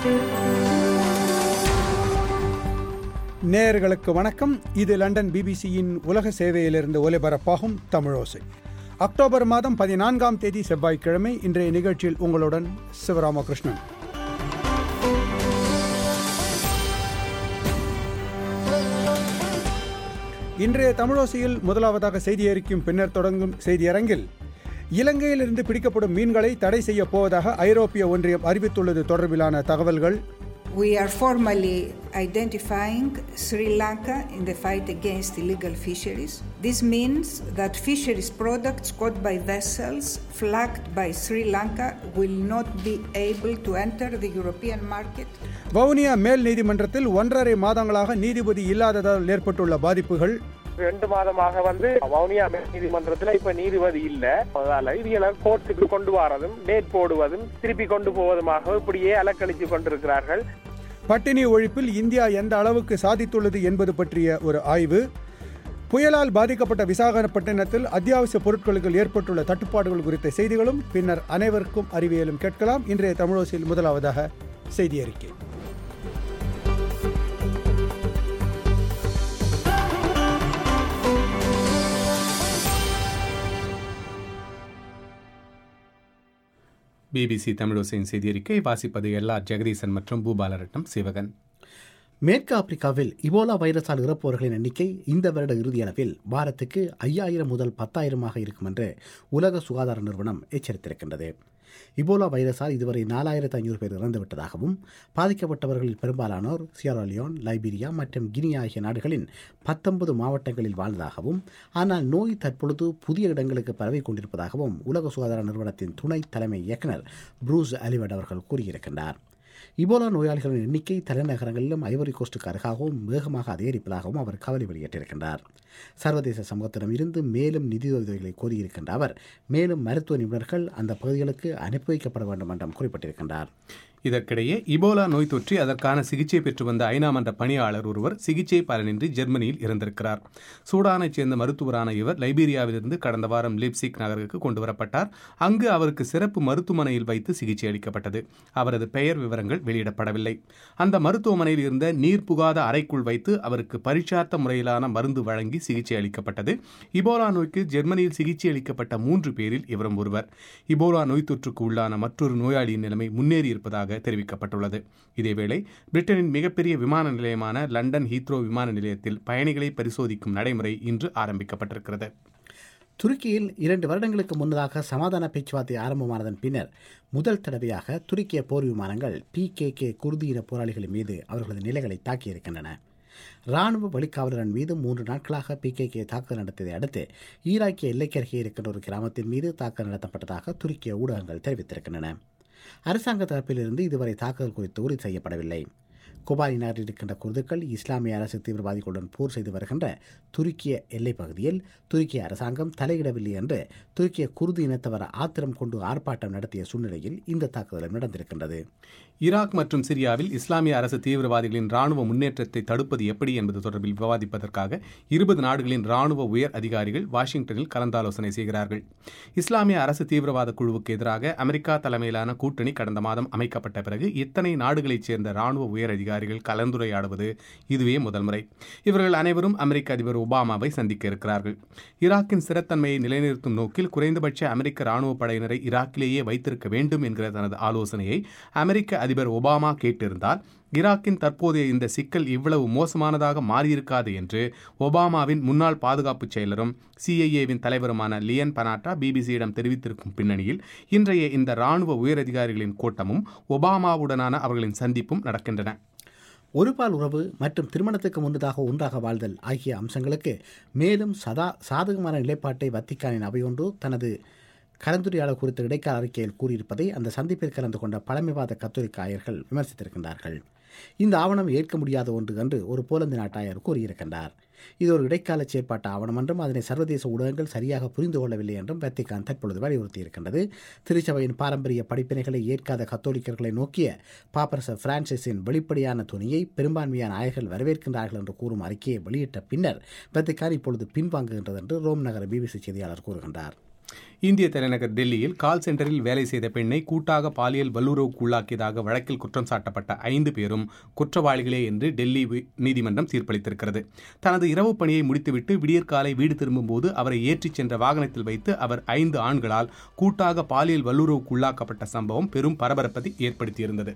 நேயர்களுக்கு வணக்கம் இது லண்டன் பிபிசியின் உலக சேவையிலிருந்து ஒலிபரப்பாகும் தமிழோசை அக்டோபர் மாதம் பதினான்காம் தேதி செவ்வாய்க்கிழமை இன்றைய நிகழ்ச்சியில் உங்களுடன் சிவராமகிருஷ்ணன் இன்றைய தமிழோசையில் முதலாவதாக செய்தி அறிக்கும் பின்னர் தொடங்கும் செய்தியரங்கில் இலங்கையிலிருந்து பிடிக்கப்படும் மீன்களை தடை செய்ய போவதாக ஐரோப்பிய ஒன்றியம் அறிவித்துள்ளது தொடர்பிலான தகவல்கள் We are formally identifying Sri Lanka in the fight against illegal fisheries. This means that fisheries products caught by vessels flagged by Sri Lanka will not be able to enter the European market. Vavuniya மேல் நீதிமன்றத்தில் ஒன்றரை மாதங்களாக நீதிபதி இல்லாததால் ஏற்பட்டுள்ள பாதிப்புகள் ரெண்டு மாதமாக வந்து வவுனியா மேல் நீதிமன்றத்துல இப்ப நீதிபதி இல்ல அதால இவங்களை கோர்ட்டுக்கு கொண்டு வரதும் டேட் போடுவதும் திருப்பி கொண்டு போவதுமாக இப்படியே அலக்கழிச்சு கொண்டிருக்கிறார்கள் பட்டினி ஒழிப்பில் இந்தியா எந்த அளவுக்கு சாதித்துள்ளது என்பது பற்றிய ஒரு ஆய்வு புயலால் பாதிக்கப்பட்ட விசாகப்பட்டினத்தில் அத்தியாவசிய பொருட்களுக்கு ஏற்பட்டுள்ள தட்டுப்பாடுகள் குறித்த செய்திகளும் பின்னர் அனைவருக்கும் அறிவியலும் கேட்கலாம் இன்றைய தமிழோசில் முதலாவதாக செய்தி அறிக்கை பிபிசி தமிழோசையின் செய்தியறிக்கை வாசிப்பது எல்ஆர் ஜெகதீசன் மற்றும் பூபாலரட்னம் சிவகன் மேற்கு ஆப்பிரிக்காவில் இபோலா வைரஸால் இறப்பவர்களின் எண்ணிக்கை இந்த வருட இறுதியளவில் வாரத்துக்கு ஐயாயிரம் முதல் பத்தாயிரமாக இருக்கும் என்று உலக சுகாதார நிறுவனம் எச்சரித்திருக்கின்றது இபோலா வைரஸால் இதுவரை நாலாயிரத்து ஐநூறு பேர் இறந்துவிட்டதாகவும் பாதிக்கப்பட்டவர்களில் பெரும்பாலானோர் சியராலியோன் லைபீரியா மற்றும் கினி ஆகிய நாடுகளின் பத்தொன்பது மாவட்டங்களில் வாழ்ந்ததாகவும் ஆனால் நோய் தற்பொழுது புதிய இடங்களுக்கு பரவிக் கொண்டிருப்பதாகவும் உலக சுகாதார நிறுவனத்தின் துணை தலைமை இயக்குநர் ப்ரூஸ் அலிவட் அவர்கள் கூறியிருக்கின்றார் இபோலா நோயாளிகளின் எண்ணிக்கை தலைநகரங்களிலும் ஐவரி கோஸ்டுக்கு அருகாகவும் வேகமாக அதிகரிப்பதாகவும் அவர் கவலை வெளியிட்டிருக்கின்றார் சர்வதேச சமூகத்திடம் இருந்து மேலும் நிதியுதவிகளை கோரியிருக்கின்ற அவர் மேலும் மருத்துவ நிபுணர்கள் அந்த பகுதிகளுக்கு அனுப்பி வைக்கப்பட வேண்டும் என்றும் குறிப்பிட்டிருக்கின்றார் இதற்கிடையே இபோலா நோய் தொற்றி அதற்கான சிகிச்சை பெற்று வந்த ஐநா மன்ற பணியாளர் ஒருவர் சிகிச்சை பலனின்றி ஜெர்மனியில் இறந்திருக்கிறார் சூடானைச் சேர்ந்த மருத்துவரான இவர் லைபீரியாவிலிருந்து கடந்த வாரம் லிப்சிக் நகருக்கு கொண்டு வரப்பட்டார் அங்கு அவருக்கு சிறப்பு மருத்துவமனையில் வைத்து சிகிச்சை அளிக்கப்பட்டது அவரது பெயர் விவரங்கள் வெளியிடப்படவில்லை அந்த மருத்துவமனையில் இருந்த நீர் புகாத அறைக்குள் வைத்து அவருக்கு பரிட்சார்த்த முறையிலான மருந்து வழங்கி சிகிச்சை அளிக்கப்பட்டது இபோலா நோய்க்கு ஜெர்மனியில் சிகிச்சை அளிக்கப்பட்ட மூன்று பேரில் இவரும் ஒருவர் இபோலா நோய் தொற்றுக்கு உள்ளான மற்றொரு நோயாளியின் நிலைமை முன்னேறி இருப்பதாக தெரிவிக்கப்பட்டுள்ளது இதேவேளை பிரிட்டனின் மிகப்பெரிய விமான நிலையமான லண்டன் ஹீத்ரோ விமான நிலையத்தில் பயணிகளை பரிசோதிக்கும் நடைமுறை இன்று ஆரம்பிக்கப்பட்டிருக்கிறது துருக்கியில் இரண்டு வருடங்களுக்கு முன்னதாக சமாதான பேச்சுவார்த்தை ஆரம்பமானதன் பின்னர் முதல் தடவையாக துருக்கிய போர் விமானங்கள் பி கே கே குர்தீன போராளிகளின் மீது அவர்களது நிலைகளை தாக்கியிருக்கின்றன ராணுவ வழிகாவலரன் மீது மூன்று நாட்களாக பிகேகே தாக்குதல் நடத்தியதை அடுத்து ஈராக்கிய எல்லைக்கருகே இருக்கின்ற ஒரு கிராமத்தின் மீது தாக்குதல் நடத்தப்பட்டதாக துருக்கிய ஊடகங்கள் தெரிவித்திருக்கின்றன அரசாங்க தரப்பிலிருந்து இதுவரை தாக்குதல் குறித்து உறுதி செய்யப்படவில்லை குபாரி நகரில் இருக்கின்ற குர்துக்கள் இஸ்லாமிய அரசு தீவிரவாதிகளுடன் போர் செய்து வருகின்ற துருக்கிய எல்லைப் பகுதியில் துருக்கிய அரசாங்கம் தலையிடவில்லை என்று துருக்கிய குர்து இனத்தவர் ஆத்திரம் கொண்டு ஆர்ப்பாட்டம் நடத்திய சூழ்நிலையில் இந்த தாக்குதல் நடந்திருக்கின்றது ஈராக் மற்றும் சிரியாவில் இஸ்லாமிய அரசு தீவிரவாதிகளின் ராணுவ முன்னேற்றத்தை தடுப்பது எப்படி என்பது தொடர்பில் விவாதிப்பதற்காக இருபது நாடுகளின் ராணுவ உயர் அதிகாரிகள் வாஷிங்டனில் கலந்தாலோசனை செய்கிறார்கள் இஸ்லாமிய அரசு தீவிரவாத குழுவுக்கு எதிராக அமெரிக்கா தலைமையிலான கூட்டணி கடந்த மாதம் அமைக்கப்பட்ட பிறகு இத்தனை நாடுகளைச் சேர்ந்த ராணுவ உயர் அதிகாரிகள் கலந்துரையாடுவது இதுவே முதல் முறை இவர்கள் அனைவரும் அமெரிக்க அதிபர் ஒபாமாவை சந்திக்க இருக்கிறார்கள் ஈராக்கின் ஸ்திரத்தன்மையை நிலைநிறுத்தும் நோக்கில் குறைந்தபட்ச அமெரிக்க ராணுவ படையினரை ஈராக்கிலேயே வைத்திருக்க வேண்டும் என்கிற தனது ஆலோசனையை அமெரிக்க அதிபர் ஒபாமா கேட்டிருந்தால் ஈராக்கின் தற்போதைய இந்த சிக்கல் இவ்வளவு மோசமானதாக மாறியிருக்காது என்று ஒபாமாவின் முன்னாள் பாதுகாப்பு செயலரும் சிஐஏவின் தலைவருமான லியன் பனாட்டா பிபிசியிடம் தெரிவித்திருக்கும் பின்னணியில் இன்றைய இந்த ராணுவ உயரதிகாரிகளின் கூட்டமும் ஒபாமாவுடனான அவர்களின் சந்திப்பும் நடக்கின்றன ஒருபால் உறவு மற்றும் திருமணத்துக்கு முன்னதாக ஒன்றாக வாழ்தல் ஆகிய அம்சங்களுக்கு மேலும் சதா சாதகமான நிலைப்பாட்டை வத்திக்கானின் அவையொன்று தனது கலந்துரையாடல் குறித்த இடைக்கால அறிக்கையில் கூறியிருப்பதை அந்த சந்திப்பில் கலந்து கொண்ட பழமைவாத கத்தோலிக்க ஆயர்கள் விமர்சித்திருக்கின்றார்கள் இந்த ஆவணம் ஏற்க முடியாத ஒன்று என்று ஒரு போலந்து நாட்டாயர் கூறியிருக்கின்றார் இது ஒரு இடைக்கால செயற்பாட்டு ஆவணம் என்றும் அதனை சர்வதேச ஊடகங்கள் சரியாக புரிந்து கொள்ளவில்லை என்றும் வெத்திகான் தற்பொழுது வலியுறுத்தியிருக்கின்றது திருச்சபையின் பாரம்பரிய படிப்பினைகளை ஏற்காத கத்தோலிக்கர்களை நோக்கிய பாப்பரச பிரான்சிஸின் வெளிப்படையான துணியை பெரும்பான்மையான ஆயர்கள் வரவேற்கின்றார்கள் என்று கூறும் அறிக்கையை வெளியிட்ட பின்னர் வெத்திகான் இப்பொழுது பின்வாங்குகின்றது என்று ரோம் நகர பிபிசி செய்தியாளர் கூறுகின்றார் இந்திய தலைநகர் டெல்லியில் கால் சென்டரில் வேலை செய்த பெண்ணை கூட்டாக பாலியல் வல்லுறவுக்குள்ளாக்கியதாக வழக்கில் குற்றம் சாட்டப்பட்ட ஐந்து பேரும் குற்றவாளிகளே என்று டெல்லி வி- நீதிமன்றம் தீர்ப்பளித்திருக்கிறது தனது இரவு பணியை முடித்துவிட்டு விடியற்காலை வீடு திரும்பும்போது அவரை ஏற்றிச் சென்ற வாகனத்தில் வைத்து அவர் ஐந்து ஆண்களால் கூட்டாக பாலியல் வல்லுறவுக்குள்ளாக்கப்பட்ட சம்பவம் பெரும் பரபரப்பை ஏற்படுத்தியிருந்தது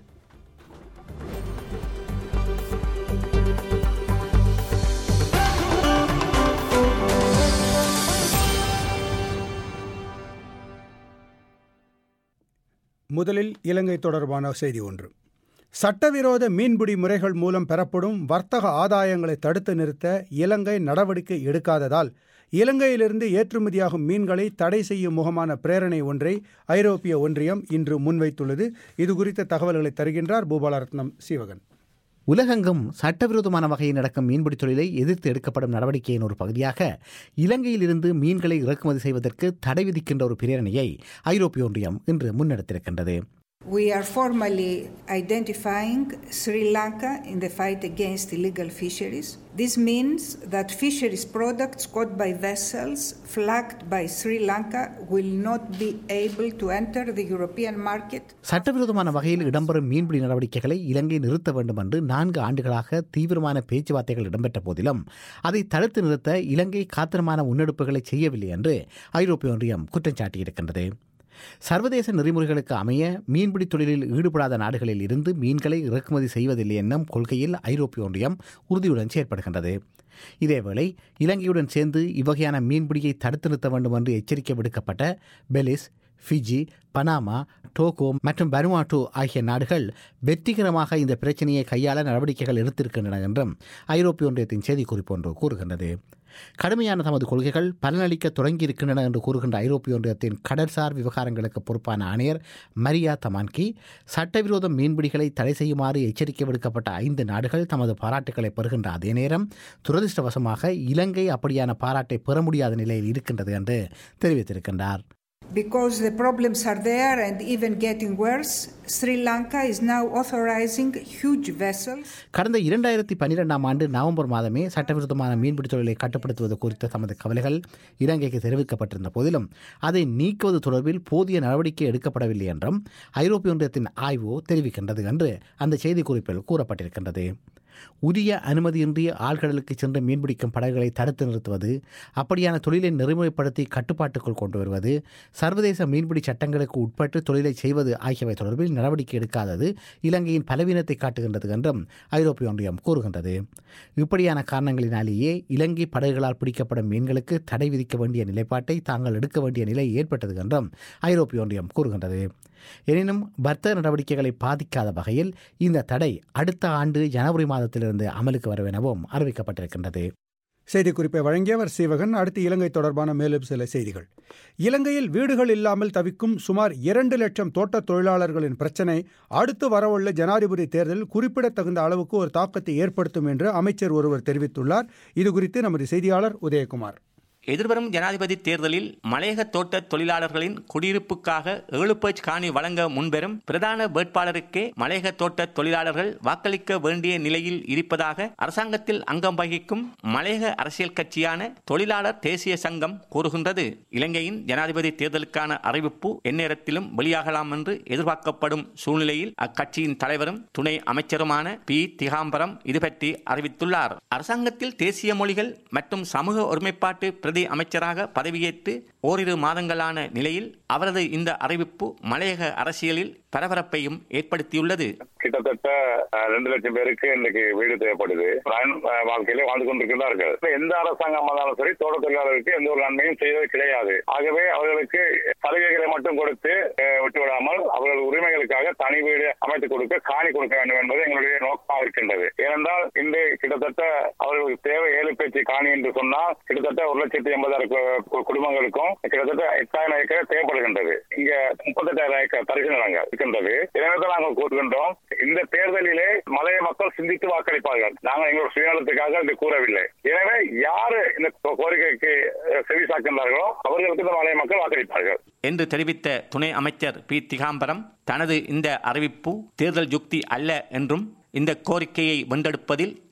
முதலில் இலங்கை தொடர்பான செய்தி ஒன்று சட்டவிரோத மீன்பிடி முறைகள் மூலம் பெறப்படும் வர்த்தக ஆதாயங்களை தடுத்து நிறுத்த இலங்கை நடவடிக்கை எடுக்காததால் இலங்கையிலிருந்து ஏற்றுமதியாகும் மீன்களை தடை செய்யும் முகமான பிரேரணை ஒன்றை ஐரோப்பிய ஒன்றியம் இன்று முன்வைத்துள்ளது இது குறித்த தகவல்களை தருகின்றார் பூபாலரத்னம் சீவகன் உலகெங்கும் சட்டவிரோதமான வகையில் நடக்கும் மீன்பிடி தொழிலை எதிர்த்து எடுக்கப்படும் நடவடிக்கையின் ஒரு பகுதியாக இலங்கையிலிருந்து மீன்களை இறக்குமதி செய்வதற்கு தடை விதிக்கின்ற ஒரு பிரேரணையை ஐரோப்பிய ஒன்றியம் இன்று முன்னெடுத்திருக்கின்றது We are formally identifying Sri Lanka in the fight against illegal fisheries. This means that fisheries products caught by vessels flagged by Sri Lanka will not be able to enter the European market சட்டவிரோதமான வகையில் இடம்பெறும் மீன்பிடி நடவடிக்கைகளை இலங்கை நிறுத்த வேண்டும் என்று நான்கு ஆண்டுகளாக தீவிரமான பேச்சுவார்த்தைகள் இடம்பெற்ற போதிலும் அதை தடுத்து நிறுத்த இலங்கை காத்திரமான முன்னெடுப்புகளை செய்யவில்லை என்று ஐரோப்பிய ஒன்றியம் குற்றம் சாட்டியிருக்கின்றது சர்வதேச நெறிமுறைகளுக்கு அமைய மீன்பிடி தொழிலில் ஈடுபடாத நாடுகளில் இருந்து மீன்களை இறக்குமதி செய்வதில்லை என்னும் கொள்கையில் ஐரோப்பிய ஒன்றியம் உறுதியுடன் செயற்படுகின்றது இதேவேளை இலங்கையுடன் சேர்ந்து இவ்வகையான மீன்பிடியை தடுத்து நிறுத்த வேண்டும் என்று எச்சரிக்கை விடுக்கப்பட்ட பெலிஸ் ஃபிஜி பனாமா டோகோ மற்றும் பனுவாட்டோ ஆகிய நாடுகள் வெற்றிகரமாக இந்த பிரச்சனையை கையாள நடவடிக்கைகள் எடுத்திருக்கின்றன என்றும் ஐரோப்பிய ஒன்றியத்தின் செய்திக்குறிப்பு ஒன்று கூறுகின்றது கடுமையான தமது கொள்கைகள் பலனளிக்க தொடங்கியிருக்கின்றன என்று கூறுகின்ற ஐரோப்பிய ஒன்றியத்தின் கடற்சார் விவகாரங்களுக்கு பொறுப்பான ஆணையர் மரியா தமான்கி சட்டவிரோத மீன்பிடிகளை தடை செய்யுமாறு எச்சரிக்கை விடுக்கப்பட்ட ஐந்து நாடுகள் தமது பாராட்டுகளை பெறுகின்ற அதே நேரம் துரதிருஷ்டவசமாக இலங்கை அப்படியான பாராட்டை பெற முடியாத நிலையில் இருக்கின்றது என்று தெரிவித்திருக்கின்றார் Because the problems are there and even getting worse, Sri Lanka is now authorizing huge vessels கடந்த இரண்டாயிரத்தி பன்னிரெண்டாம் ஆண்டு நவம்பர் மாதமே சட்டவிரோதமான மீன்பிடி தொழிலை கட்டுப்படுத்துவது குறித்த தமது கவலைகள் இலங்கைக்கு தெரிவிக்கப்பட்டிருந்த போதிலும் அதை நீக்குவது தொடர்பில் போதிய நடவடிக்கை எடுக்கப்படவில்லை என்றும் ஐரோப்பிய ஒன்றியத்தின் ஆய்வு தெரிவிக்கின்றது என்று அந்த செய்திக்குறிப்பில் கூறப்பட்டிருக்கின்றது உரிய அனுமதியின்றி ஆழ்கடலுக்கு சென்று மீன்பிடிக்கும் படகுகளை தடுத்து நிறுத்துவது அப்படியான தொழிலை நெறிமுறைப்படுத்தி கட்டுப்பாட்டுக்குள் கொண்டு வருவது சர்வதேச மீன்பிடி சட்டங்களுக்கு உட்பட்டு தொழிலை செய்வது ஆகியவை தொடர்பில் நடவடிக்கை எடுக்காதது இலங்கையின் பலவீனத்தை காட்டுகின்றது என்றும் ஐரோப்பிய ஒன்றியம் கூறுகின்றது இப்படியான காரணங்களினாலேயே இலங்கை படகுகளால் பிடிக்கப்படும் மீன்களுக்கு தடை விதிக்க வேண்டிய நிலைப்பாட்டை தாங்கள் எடுக்க வேண்டிய நிலை ஏற்பட்டது என்றும் ஐரோப்பிய ஒன்றியம் கூறுகின்றது எனினும் வர்த்தக நடவடிக்கைகளை பாதிக்காத வகையில் இந்த தடை அடுத்த ஆண்டு ஜனவரி மாதத்திலிருந்து அமலுக்கு வரும் எனவும் அறிவிக்கப்பட்டிருக்கின்றது செய்திக்குறிப்பை வழங்கியவர் சீவகன் அடுத்து இலங்கை தொடர்பான மேலும் சில செய்திகள் இலங்கையில் வீடுகள் இல்லாமல் தவிக்கும் சுமார் இரண்டு லட்சம் தோட்டத் தொழிலாளர்களின் பிரச்சினை அடுத்து வரவுள்ள ஜனாதிபதி தேர்தலில் குறிப்பிடத்தகுந்த அளவுக்கு ஒரு தாக்கத்தை ஏற்படுத்தும் என்று அமைச்சர் ஒருவர் தெரிவித்துள்ளார் இது குறித்து நமது செய்தியாளர் உதயகுமார் எதிர்வரும் ஜனாதிபதி தேர்தலில் மலையக தோட்ட தொழிலாளர்களின் குடியிருப்புக்காக ஏழு பேஜ் காணி வழங்க முன்வரும் பிரதான வேட்பாளருக்கே மலையக தோட்ட தொழிலாளர்கள் வாக்களிக்க வேண்டிய நிலையில் இருப்பதாக அரசாங்கத்தில் அங்கம் வகிக்கும் மலையக அரசியல் கட்சியான தொழிலாளர் தேசிய சங்கம் கூறுகின்றது இலங்கையின் ஜனாதிபதி தேர்தலுக்கான அறிவிப்பு எந்நேரத்திலும் வெளியாகலாம் என்று எதிர்பார்க்கப்படும் சூழ்நிலையில் அக்கட்சியின் தலைவரும் துணை அமைச்சருமான பி திகாம்பரம் இது பற்றி அறிவித்துள்ளார் அரசாங்கத்தில் தேசிய மொழிகள் மற்றும் சமூக ஒருமைப்பாட்டு பிரதி அமைச்சராக பதவியேற்று ஓரிரு மாதங்களான நிலையில் அவரது இந்த அறிவிப்பு மலையக அரசியலில் பரபரப்பையும் ஏற்படுத்தியுள்ளது கிட்டத்தட்ட அஹ், ரெண்டு லட்சம் பேருக்கு இன்னைக்கு வீடு தேவைப்படுது பயன் அஹ், வாழ்க்கையிலே வாழ்ந்து கொண்டிருக்கிறார்கள் இப்ப எந்த அரசாங்கம் வந்தாலும் சரி தோட்ட தொழிலாளருக்கு எந்த ஒரு நன்மையும் செய்வது கிடையாது ஆகவே அவர்களுக்கு சலுகைகளை மட்டும் கொடுத்து அஹ், விட்டுவிடாமல் அவர்கள் உரிமைகளுக்காக தனி வீடு அமைத்து கொடுக்க காணி கொடுக்க வேண்டும் என்பது எங்களுடைய நோக்கமாக இருக்கின்றது ஏனென்றால் இன்று கிட்டத்தட்ட அவர்களுக்கு தேவை ஏழு பேச்சு காணி என்று சொன்னால் கிட்டத்தட்ட ஒரு லட்சத்தி எண்பதாயிரம் கு- குடும்பங்களுக்கும் கிட்டத்தட்ட எட்டாயிரம் ஏக்கர் தேவைப்படுகின்றது இங்க முப்பத்தெட்டாயிரம் ஏக்கர் தரிசு நிலங்கள் இருக்கின்றது எனவே தான் நாங்கள் கூறுகின்றோம் இந்த தேர்தலிலே மலைய மக்கள் சிந்தித்து வாக்களிப்பார்கள் நாங்கள் எங்களோட சுயநலத்துக்காக இது கூறவில்லை எனவே யாரு இந்த கோ- கோரிக்கைக்கு அஹ், செவி சாக்கின்றார்களோ அவர்களுக்கு இந்த மலைய மக்கள் வாக்களிப்பார்கள் என்று தெரிவித்த துணை அமைச்சர் பி திகாம்பரம் தனது இந்த அறிவிப்பு தேர்தல் யுக்தி அல்ல என்றும் இந்த கோரிக்கையை வென்றெடுப்பதில்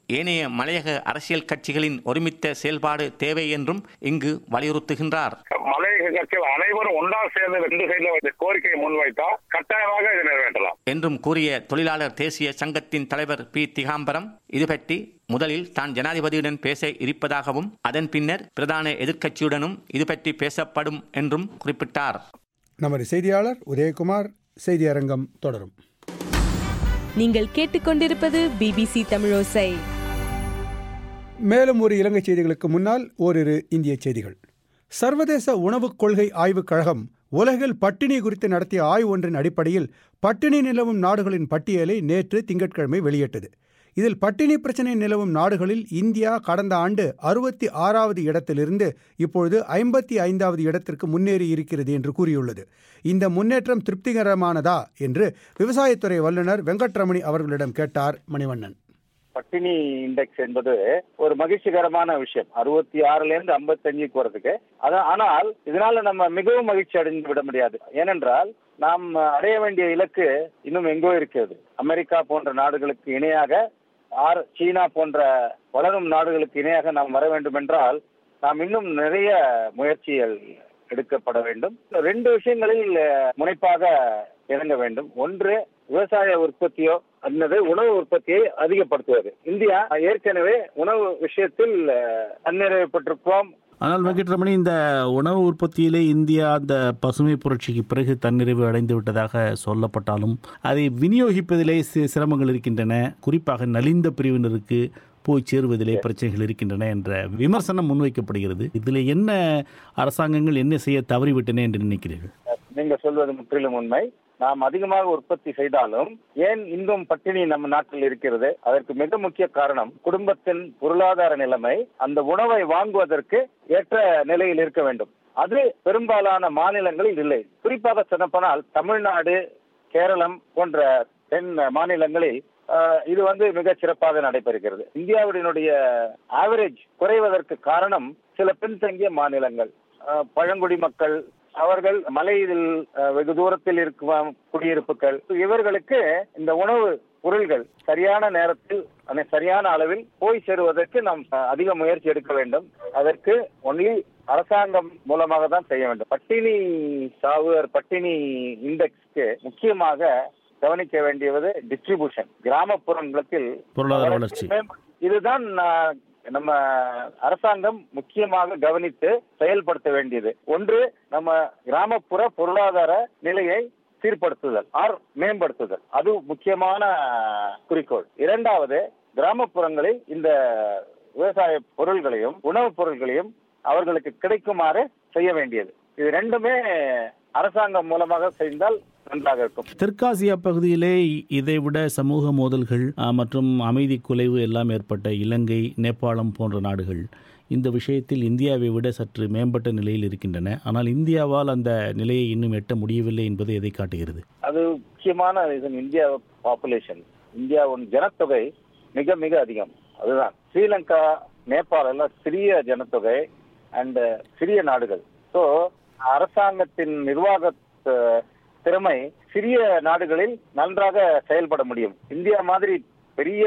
ஏனைய மலையக அரசியல் கட்சிகளின் ஒருமித்த செயல்பாடு தேவை என்றும் இங்கு வலியுறுத்துகின்றார் மலையக கட்சிகள் அனைவரும் ஒன்றாக சேர்ந்து ரெண்டு சைடுல கோரிக்கையை முன்வைத்தா கட்டாயமாக இதை நிறைவேற்றலாம் என்றும் கூறிய தொழிலாளர் தேசிய சங்கத்தின் தலைவர் பி திகாம்பரம் இது பற்றி முதலில் தான் ஜனாதிபதியுடன் பேச இருப்பதாகவும் அதன் பின்னர் பிரதான எதிர்க்கட்சியுடனும் இது பற்றி பேசப்படும் என்றும் குறிப்பிட்டார் நமது செய்தியாளர் உதயகுமார் செய்தி அரங்கம் தொடரும் நீங்கள் கேட்டுக்கொண்டிருப்பது பிபிசி தமிழோசை மேலும் ஒரு இலங்கை செய்திகளுக்கு முன்னால் ஓரிரு இந்திய செய்திகள் சர்வதேச உணவுக் கொள்கை ஆய்வுக் கழகம் உலகில் பட்டினி குறித்து நடத்திய ஆய்வு ஒன்றின் அடிப்படையில் பட்டினி நிலவும் நாடுகளின் பட்டியலை நேற்று திங்கட்கிழமை வெளியிட்டது இதில் பட்டினி பிரச்சனை நிலவும் நாடுகளில் இந்தியா கடந்த ஆண்டு அறுபத்தி ஆறாவது இடத்திலிருந்து இப்பொழுது ஐம்பத்தி ஐந்தாவது இடத்திற்கு முன்னேறி இருக்கிறது என்று கூறியுள்ளது இந்த முன்னேற்றம் திருப்திகரமானதா என்று விவசாயத்துறை வல்லுநர் வெங்கட்ரமணி அவர்களிடம் கேட்டார் மணிவண்ணன் பட்டினி இண்டெக்ஸ் என்பது ஒரு மகிழ்ச்சிகரமான விஷயம் அறுபத்தி ஆறுல இருந்து ஐம்பத்தஞ்சு போறதுக்கு அதான் ஆனால் இதனால நம்ம மிகவும் மகிழ்ச்சி அடைந்து விட முடியாது ஏனென்றால் நாம் அடைய வேண்டிய இலக்கு இன்னும் எங்கோ இருக்கிறது அமெரிக்கா போன்ற நாடுகளுக்கு இணையாக ஆர் சீனா போன்ற வளரும் நாடுகளுக்கு இணையாக நாம் வர வேண்டும் என்றால் நாம் இன்னும் நிறைய முயற்சிகள் எடுக்கப்பட வேண்டும் ரெண்டு விஷயங்களில் முனைப்பாக இறங்க வேண்டும் ஒன்று விவசாய உற்பத்தியோ அல்லது உணவு உற்பத்தியை அதிகப்படுத்துவது இந்தியா ஏற்கனவே உணவு விஷயத்தில் தன்னிறைவு பெற்றிருக்கிறோம் ஆனால் வெங்கட்ரமணி இந்த உணவு உற்பத்தியிலே இந்தியா அந்த பசுமை புரட்சிக்கு பிறகு தன்னிறைவு அடைந்து விட்டதாக சொல்லப்பட்டாலும் அதை விநியோகிப்பதிலே சி- சிரமங்கள் இருக்கின்றன குறிப்பாக நலிந்த பிரிவினருக்கு போய் சேருவதிலே பிரச்சனைகள் இருக்கின்றன என்ற விமர்சனம் முன்வைக்கப்படுகிறது இதில் என்ன அரசாங்கங்கள் என்ன செய்ய தவறிவிட்டன என்று நினைக்கிறீர்கள் நீங்க சொல்வது முற்றிலும் உண்மை நாம் அதிகமாக உற்பத்தி செய்தாலும் ஏன் இன்னும் பட்டினி நம்ம நாட்டில் இருக்கிறது அதற்கு மிக முக்கிய காரணம் குடும்பத்தின் பொருளாதார நிலைமை அந்த உணவை வாங்குவதற்கு ஏற்ற நிலையில் இருக்க வேண்டும் அது பெரும்பாலான மாநிலங்களில் இல்லை குறிப்பாக சொல்லப்போனால் தமிழ்நாடு கேரளம் போன்ற தென் மாநிலங்களில் ஆஹ், இது வந்து மிக சிறப்பாக நடைபெறுகிறது இந்தியாவினுடைய ஆவரேஜ் குறைவதற்கு காரணம் சில பின்தங்கிய மாநிலங்கள் ஆஹ், பழங்குடி மக்கள் அவர்கள் மலையில் அஹ், வெகு தூரத்தில் இருக்கும் குடியிருப்புகள் இவர்களுக்கு இந்த உணவு பொருள்கள் சரியான நேரத்தில் அந்த சரியான அளவில் போய் சேருவதற்கு நாம் அஹ், அதிக முயற்சி எடுக்க வேண்டும் அதற்கு ஒன்லி அரசாங்கம் மூலமாக தான் செய்ய வேண்டும் பட்டினி சாவு or பட்டினி இண்டெக்ஸ்க்கு முக்கியமாக கவனிக்க வேண்டியது டிஸ்ட்ரிபியூஷன் கிராமப்புறங்களுக்கு பொருளாதார வளர்ச்சி இதுதான் நான் நம்ம அரசாங்கம் முக்கியமாக கவனித்து செயல்படுத்த வேண்டியது ஒன்று நம்ம கிராமப்புற பொருளாதார நிலையை சீர்படுத்துதல் ஆர் மேம்படுத்துதல் அது முக்கியமான குறிக்கோள் இரண்டாவது கிராமப்புறங்களில் இந்த விவசாய பொருள்களையும் உணவுப் பொருள்களையும் அவர்களுக்கு கிடைக்குமாறு செய்ய வேண்டியது இது ரெண்டுமே அரசாங்கம் மூலமாக செய்தால் நன்றாக இருக்கும் தெற்காசியா பகுதியிலே இதை விட சமூக மோதல்கள் ஆ, மற்றும் அமைதி குலைவு எல்லாம் ஏற்பட்ட இலங்கை நேபாளம் போன்ற நாடுகள் இந்த விஷயத்தில் இந்தியாவை விட சற்று மேம்பட்ட நிலையில் இருக்கின்றன ஆனால் இந்தியாவால் அந்த நிலையை இன்னும் எட்ட முடியவில்லை என்பது எதை காட்டுகிறது அது முக்கியமான ரீசன் இந்தியா பாப்புலேஷன் இந்தியாவின் ஜனத்தொகை மிக மிக அதிகம் அதுதான் ஸ்ரீலங்கா நேபாள் எல்லாம் சிறிய ஜனத்தொகை அண்ட் சிறிய நாடுகள் ஸோ அரசாங்கத்தின் நிர்வாக அஹ், திறமை சிறிய நாடுகளில் நன்றாக செயல்பட முடியும் இந்தியா மாதிரி பெரிய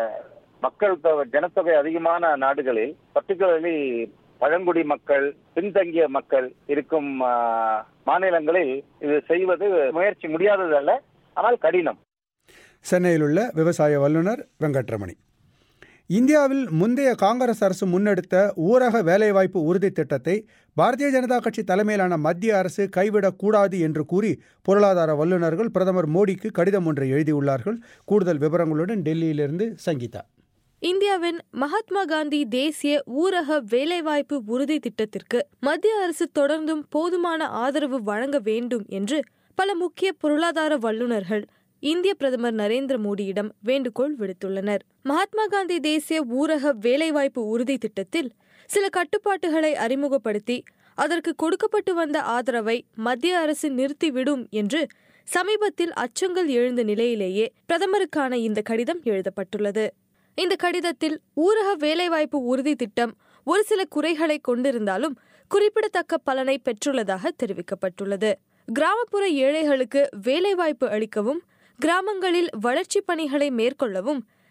மக்கள் தொகை ஜனத்தொகை அதிகமான நாடுகளில் பர்டிகுலர்லி பழங்குடி மக்கள் பின்தங்கிய மக்கள் இருக்கும் ஆஹ், மாநிலங்களில் இது செய்வது முயற்சி முடியாததல்ல ஆனால் கடினம் சென்னையில் உள்ள விவசாய வல்லுநர் வெங்கட்ரமணி இந்தியாவில் முந்தைய காங்கிரஸ் அரசு முன்னெடுத்த ஊரக வேலைவாய்ப்பு உறுதி திட்டத்தை பாரதிய ஜனதா கட்சி தலைமையிலான மத்திய அரசு கைவிடக்கூடாது என்று கூறி பொருளாதார வல்லுநர்கள் பிரதமர் மோடிக்கு கடிதம் ஒன்றை எழுதியுள்ளார்கள் கூடுதல் விவரங்களுடன் டெல்லியிலிருந்து சங்கீதா இந்தியாவின் மகாத்மா காந்தி தேசிய ஊரக வேலைவாய்ப்பு உறுதி திட்டத்திற்கு மத்திய அரசு தொடர்ந்தும் போதுமான ஆதரவு வழங்க வேண்டும் என்று பல முக்கிய பொருளாதார வல்லுநர்கள் இந்திய பிரதமர் நரேந்திர மோடியிடம் வேண்டுகோள் விடுத்துள்ளனர் மகாத்மா காந்தி தேசிய ஊரக வேலைவாய்ப்பு உறுதி திட்டத்தில் சில கட்டுப்பாட்டுகளை அறிமுகப்படுத்தி அதற்கு கொடுக்கப்பட்டு வந்த ஆதரவை மத்திய அரசு நிறுத்திவிடும் என்று சமீபத்தில் அச்சங்கள் எழுந்த நிலையிலேயே பிரதமருக்கான இந்த கடிதம் எழுதப்பட்டுள்ளது இந்த கடிதத்தில் ஊரக வேலைவாய்ப்பு உறுதி திட்டம் ஒரு சில குறைகளை கொண்டிருந்தாலும் குறிப்பிடத்தக்க பலனை பெற்றுள்ளதாக தெரிவிக்கப்பட்டுள்ளது கிராமப்புற ஏழைகளுக்கு வேலைவாய்ப்பு அளிக்கவும் கிராமங்களில் வளர்ச்சிப் பணிகளை மேற்கொள்ளவும்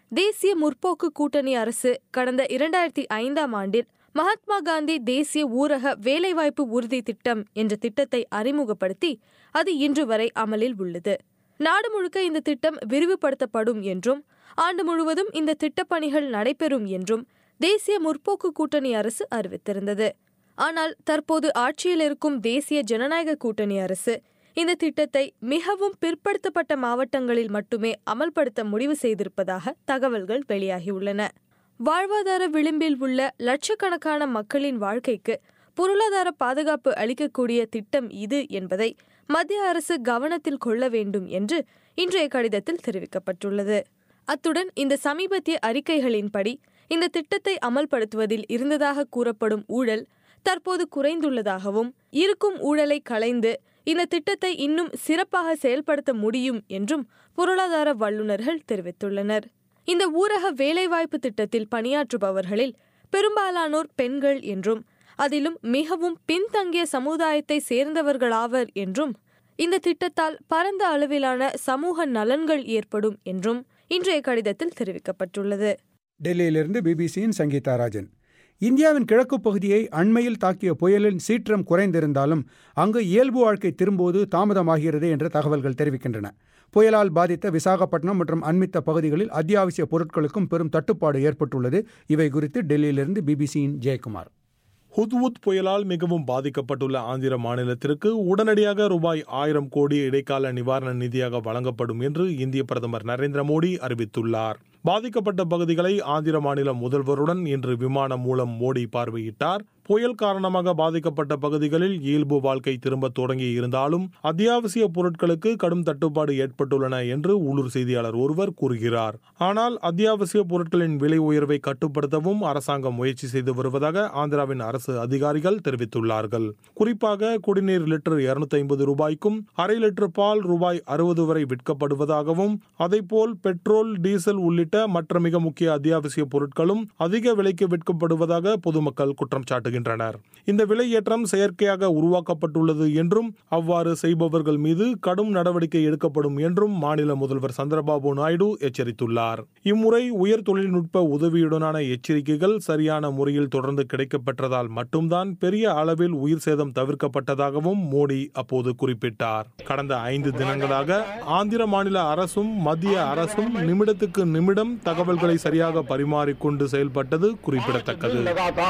தேசிய முற்போக்கு கூட்டணி அரசு கடந்த இரண்டாயிரத்தி ஐந்தாம் ஆண்டில் மகாத்மா காந்தி தேசிய ஊரக வேலைவாய்ப்பு உறுதி திட்டம் என்ற திட்டத்தை அறிமுகப்படுத்தி அது இன்று வரை அமலில் உள்ளது நாடு முழுக்க இந்த திட்டம் விரிவுபடுத்தப்படும் என்றும் ஆண்டு முழுவதும் இந்த திட்டப்பணிகள் நடைபெறும் என்றும் தேசிய முற்போக்கு கூட்டணி அரசு அறிவித்திருந்தது ஆனால் தற்போது ஆட்சியில் இருக்கும் தேசிய ஜனநாயக கூட்டணி அரசு இந்த திட்டத்தை மிகவும் பிற்படுத்தப்பட்ட மாவட்டங்களில் மட்டுமே அமல்படுத்த முடிவு செய்திருப்பதாக தகவல்கள் வெளியாகியுள்ளன வாழ்வாதார விளிம்பில் உள்ள லட்சக்கணக்கான மக்களின் வாழ்க்கைக்கு பொருளாதார பாதுகாப்பு அளிக்கக்கூடிய திட்டம் இது என்பதை மத்திய அரசு கவனத்தில் கொள்ள வேண்டும் என்று இன்றைய கடிதத்தில் தெரிவிக்கப்பட்டுள்ளது அத்துடன் இந்த சமீபத்திய அறிக்கைகளின்படி இந்த திட்டத்தை அமல்படுத்துவதில் இருந்ததாக கூறப்படும் ஊழல் தற்போது குறைந்துள்ளதாகவும் இருக்கும் ஊழலை களைந்து இந்த திட்டத்தை இன்னும் சிறப்பாக செயல்படுத்த முடியும் என்றும் பொருளாதார வல்லுநர்கள் தெரிவித்துள்ளனர் இந்த ஊரக வேலைவாய்ப்பு திட்டத்தில் பணியாற்றுபவர்களில் பெரும்பாலானோர் பெண்கள் என்றும் அதிலும் மிகவும் பின்தங்கிய சமுதாயத்தை சேர்ந்தவர்களாவர் என்றும் இந்த திட்டத்தால் பரந்த அளவிலான சமூக நலன்கள் ஏற்படும் என்றும் இன்றைய கடிதத்தில் தெரிவிக்கப்பட்டுள்ளது டெல்லியிலிருந்து பிபிசியின் சங்கீதா ராஜன் இந்தியாவின் கிழக்கு பகுதியை அண்மையில் தாக்கிய புயலின் சீற்றம் குறைந்திருந்தாலும் அங்கு இயல்பு வாழ்க்கை திரும்புவது தாமதமாகிறது என்று தகவல்கள் தெரிவிக்கின்றன புயலால் பாதித்த விசாகப்பட்டினம் மற்றும் அண்மித்த பகுதிகளில் அத்தியாவசிய பொருட்களுக்கும் பெரும் தட்டுப்பாடு ஏற்பட்டுள்ளது இவை குறித்து டெல்லியிலிருந்து பிபிசியின் ஜெயக்குமார் ஹுத்வுத் புயலால் மிகவும் பாதிக்கப்பட்டுள்ள ஆந்திர மாநிலத்திற்கு உடனடியாக ரூபாய் ஆயிரம் கோடி இடைக்கால நிவாரண நிதியாக வழங்கப்படும் என்று இந்திய பிரதமர் நரேந்திர மோடி அறிவித்துள்ளார் பாதிக்கப்பட்ட பகுதிகளை ஆந்திர மாநில முதல்வருடன் இன்று விமானம் மூலம் மோடி பார்வையிட்டார் புயல் காரணமாக பாதிக்கப்பட்ட பகுதிகளில் இயல்பு வாழ்க்கை திரும்ப தொடங்கி இருந்தாலும் அத்தியாவசிய பொருட்களுக்கு கடும் தட்டுப்பாடு ஏற்பட்டுள்ளன என்று உள்ளூர் செய்தியாளர் ஒருவர் கூறுகிறார் ஆனால் அத்தியாவசிய பொருட்களின் விலை உயர்வை கட்டுப்படுத்தவும் அரசாங்கம் முயற்சி செய்து வருவதாக ஆந்திராவின் அரசு அதிகாரிகள் தெரிவித்துள்ளார்கள் குறிப்பாக குடிநீர் லிட்டர் இருநூத்தி ஐம்பது ரூபாய்க்கும் அரை லிட்டர் பால் ரூபாய் அறுபது வரை விற்கப்படுவதாகவும் அதேபோல் பெட்ரோல் டீசல் உள்ளிட்ட மற்ற மிக முக்கிய அத்தியாவசிய பொருட்களும் அதிக விலைக்கு விற்கப்படுவதாக பொதுமக்கள் குற்றம் சாட்டுகின்றனர் இந்த விலை ஏற்றம் செயற்கையாக உருவாக்கப்பட்டுள்ளது என்றும் அவ்வாறு செய்பவர்கள் மீது கடும் நடவடிக்கை எடுக்கப்படும் என்றும் மாநில முதல்வர் சந்திரபாபு நாயுடு எச்சரித்துள்ளார் இம்முறை உயர் தொழில்நுட்ப உதவியுடனான எச்சரிக்கைகள் சரியான முறையில் தொடர்ந்து கிடைக்கப்பெற்றதால் மட்டும்தான் பெரிய அளவில் உயிர் சேதம் தவிர்க்கப்பட்டதாகவும் மோடி அப்போது குறிப்பிட்டார் கடந்த ஐந்து தினங்களாக ஆந்திர மாநில அரசும் மத்திய அரசும் நிமிடத்துக்கு நிமிடம் தகவல்களை சரியாக பரிமாறிக்கொண்டு செயல்பட்டது குறிப்பிடத்தக்கது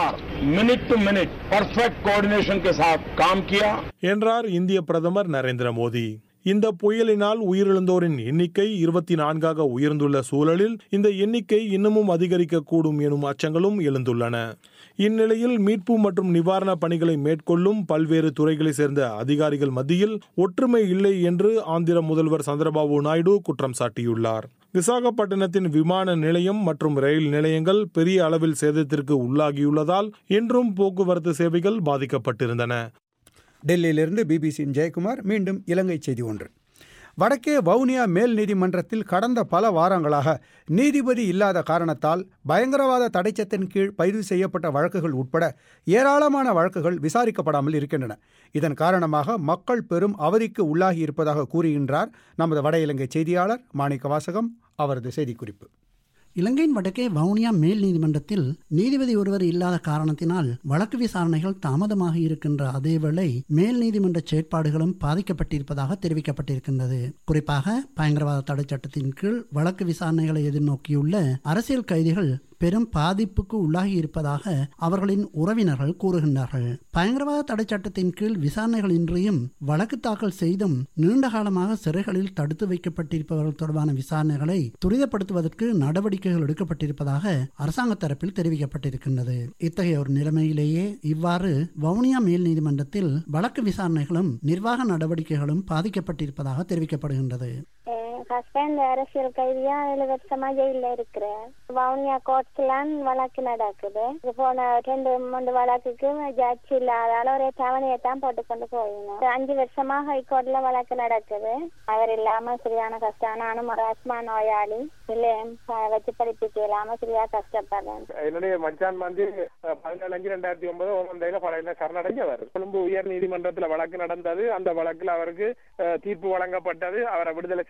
minute to minute perfect coordination के साथ काम किया என்றார் இந்திய பிரதமர் நரேந்திர மோடி இந்த புயலினால் உயிரிழந்தோரின் எண்ணிக்கை இருபத்தி நான்காக உயர்ந்துள்ள சூழலில் இந்த எண்ணிக்கை இன்னமும் அதிகரிக்கக்கூடும் எனும் அச்சங்களும் எழுந்துள்ளன இந்நிலையில் மீட்பு மற்றும் நிவாரண பணிகளை மேற்கொள்ளும் பல்வேறு துறைகளை சேர்ந்த அதிகாரிகள் மத்தியில் ஒற்றுமை இல்லை என்று ஆந்திர முதல்வர் சந்திரபாபு நாயுடு குற்றம் சாட்டியுள்ளார் விசாகப்பட்டினத்தின் விமான நிலையம் மற்றும் ரயில் நிலையங்கள் பெரிய அளவில் சேதத்திற்கு உள்ளாகியுள்ளதால் இன்றும் போக்குவரத்து சேவைகள் பாதிக்கப்பட்டிருந்தன டெல்லியிலிருந்து பிபிசியின் ஜெயக்குமார் மீண்டும் இலங்கை செய்தி ஒன்று வடக்கே வவுனியா மேல் நீதிமன்றத்தில் கடந்த பல வாரங்களாக நீதிபதி இல்லாத காரணத்தால் பயங்கரவாத தடைச்சத்தின் கீழ் பதிவு செய்யப்பட்ட வழக்குகள் உட்பட ஏராளமான வழக்குகள் விசாரிக்கப்படாமல் இருக்கின்றன இதன் காரணமாக மக்கள் பெரும் அவதிக்கு உள்ளாகி இருப்பதாக கூறுகின்றார் நமது வட இலங்கை செய்தியாளர் மாணிக்க வாசகம் அவரது செய்திக்குறிப்பு இலங்கையின் வடக்கே வவுனியா மேல் நீதிமன்றத்தில் நீதிபதி ஒருவர் இல்லாத காரணத்தினால் வழக்கு விசாரணைகள் தாமதமாக இருக்கின்ற அதேவேளை மேல் நீதிமன்ற செயற்பாடுகளும் பாதிக்கப்பட்டிருப்பதாக தெரிவிக்கப்பட்டிருக்கின்றது குறிப்பாக பயங்கரவாத தடை சட்டத்தின் கீழ் வழக்கு விசாரணைகளை எதிர்நோக்கியுள்ள அரசியல் கைதிகள் பெரும் பாதிப்புக்கு உள்ளாகி இருப்பதாக அவர்களின் உறவினர்கள் கூறுகின்றார்கள் பயங்கரவாத தடை சட்டத்தின் கீழ் விசாரணைகள் இன்றியும் வழக்கு தாக்கல் செய்தும் நீண்ட காலமாக சிறைகளில் தடுத்து வைக்கப்பட்டிருப்பவர்கள் தொடர்பான விசாரணைகளை துரிதப்படுத்துவதற்கு நடவடிக்கைகள் எடுக்கப்பட்டிருப்பதாக அரசாங்க தரப்பில் தெரிவிக்கப்பட்டிருக்கின்றது இத்தகைய ஒரு நிலைமையிலேயே இவ்வாறு வவுனியா மேல் நீதிமன்றத்தில் வழக்கு விசாரணைகளும் நிர்வாக நடவடிக்கைகளும் பாதிக்கப்பட்டிருப்பதாக தெரிவிக்கப்படுகின்றது ஹஸ்பண்ட் அரசியல் கைதியா ஏழு வருஷமா ஜெயில இருக்கிறேன் வவுனியா கோர்ட்லாம் வழக்கு நடக்குது இது போன ரெண்டு மூணு வழக்குக்கு ஜட்ஜ் இல்லாதால ஒரே தவணையை தான் போட்டு கொண்டு போயிடணும் அஞ்சு வருஷமா ஹைகோர்ட்ல வழக்கு நடக்குது அவர் இல்லாம சரியான கஷ்டம் நானும் ஒரு ஆஸ்மா நோயாளி இல்ல வச்சு படிப்புக்கு இல்லாம சரியா கஷ்டப்படுறேன் என்னுடைய மச்சான் வந்து பதினேழு அஞ்சு ரெண்டாயிரத்தி ஒன்பது ஒன்பதையில பழைய சரணடைஞ்சவர் கொழும்பு உயர் நீதிமன்றத்துல வழக்கு நடந்தது அந்த வழக்குல அவருக்கு தீர்ப்பு வழங்கப்பட்டது அவரை விடுதலை செய்ய சொல்லி